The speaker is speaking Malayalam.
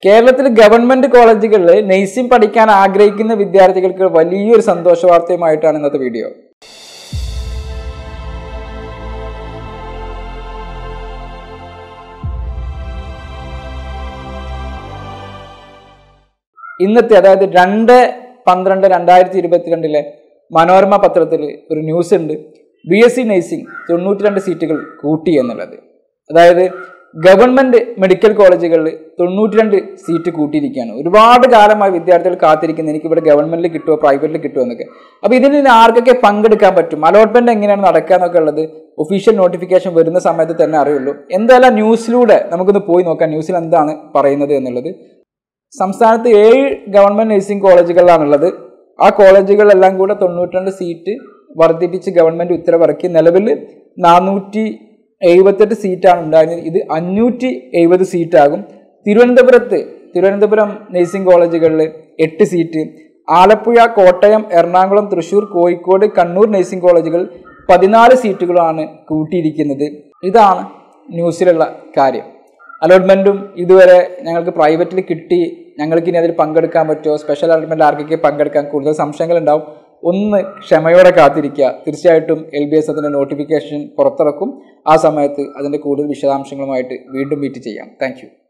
കേരളത്തിൽ ഗവൺമെന്റ് കോളേജുകളിൽ നഴ്സിംഗ് പഠിക്കാൻ ആഗ്രഹിക്കുന്ന വിദ്യാർത്ഥികൾക്ക് വലിയൊരു സന്തോഷ വാർത്തയുമായിട്ടാണ് ഇന്നത്തെ വീഡിയോ ഇന്നത്തെ അതായത് രണ്ട് പന്ത്രണ്ട് രണ്ടായിരത്തി ഇരുപത്തിരണ്ടിലെ മനോരമ പത്രത്തിൽ ഒരു ന്യൂസ് ഉണ്ട് ബി എസ് സി നഴ്സിംഗ് തൊണ്ണൂറ്റി രണ്ട് സീറ്റുകൾ കൂട്ടി എന്നുള്ളത് അതായത് ഗവൺമെന്റ് മെഡിക്കൽ കോളേജുകളിൽ തൊണ്ണൂറ്റി രണ്ട് സീറ്റ് കൂട്ടിയിരിക്കുകയാണ് ഒരുപാട് കാലമായി വിദ്യാർത്ഥികൾ കാത്തിരിക്കുന്നത് എനിക്ക് ഇവിടെ ഗവൺമെന്റിൽ കിട്ടുമോ പ്രൈവറ്റിൽ കിട്ടുമോ എന്നൊക്കെ അപ്പോൾ ഇതിൽ നിന്ന് ആർക്കൊക്കെ പങ്കെടുക്കാൻ പറ്റും അലോട്ട്മെന്റ് എങ്ങനെയാണ് നടക്കുക എന്നൊക്കെ ഉള്ളത് ഒഫീഷ്യൽ നോട്ടിഫിക്കേഷൻ വരുന്ന സമയത്ത് തന്നെ അറിയുള്ളൂ എന്തായാലും ന്യൂസിലൂടെ നമുക്കൊന്ന് പോയി നോക്കാം ന്യൂസിൽ എന്താണ് പറയുന്നത് എന്നുള്ളത് സംസ്ഥാനത്ത് ഏഴ് ഗവൺമെന്റ് നഴ്സിംഗ് കോളേജുകളിലാണുള്ളത് ആ കോളേജുകളെല്ലാം കൂടെ തൊണ്ണൂറ്റിരണ്ട് സീറ്റ് വർദ്ധിപ്പിച്ച് ഗവൺമെന്റ് ഉത്തരവിറക്കി നിലവിൽ നാനൂറ്റി എഴുപത്തെട്ട് സീറ്റാണ് ഉണ്ടായിരുന്നത് ഇത് അഞ്ഞൂറ്റി എഴുപത് സീറ്റാകും തിരുവനന്തപുരത്ത് തിരുവനന്തപുരം നഴ്സിംഗ് കോളേജുകളിൽ എട്ട് സീറ്റ് ആലപ്പുഴ കോട്ടയം എറണാകുളം തൃശൂർ കോഴിക്കോട് കണ്ണൂർ നഴ്സിംഗ് കോളേജുകൾ പതിനാല് സീറ്റുകളാണ് കൂട്ടിയിരിക്കുന്നത് ഇതാണ് ന്യൂസിലുള്ള കാര്യം അലോട്ട്മെൻറ്റും ഇതുവരെ ഞങ്ങൾക്ക് പ്രൈവറ്റിൽ കിട്ടി ഞങ്ങൾക്ക് ഇനി അതിൽ പങ്കെടുക്കാൻ പറ്റുമോ സ്പെഷ്യൽ അലോട്ട്മെൻറ്റ് ആർക്കൊക്കെ പങ്കെടുക്കാൻ കൂടുതൽ സംശയങ്ങൾ ഉണ്ടാവും ഒന്ന് ക്ഷമയോടെ കാത്തിരിക്കുക തീർച്ചയായിട്ടും എൽ ബി എസ് അതിൻ്റെ നോട്ടിഫിക്കേഷൻ പുറത്തിറക്കും ആ സമയത്ത് അതിൻ്റെ കൂടുതൽ വിശദാംശങ്ങളുമായിട്ട് വീണ്ടും മീറ്റ് ചെയ്യാം താങ്ക്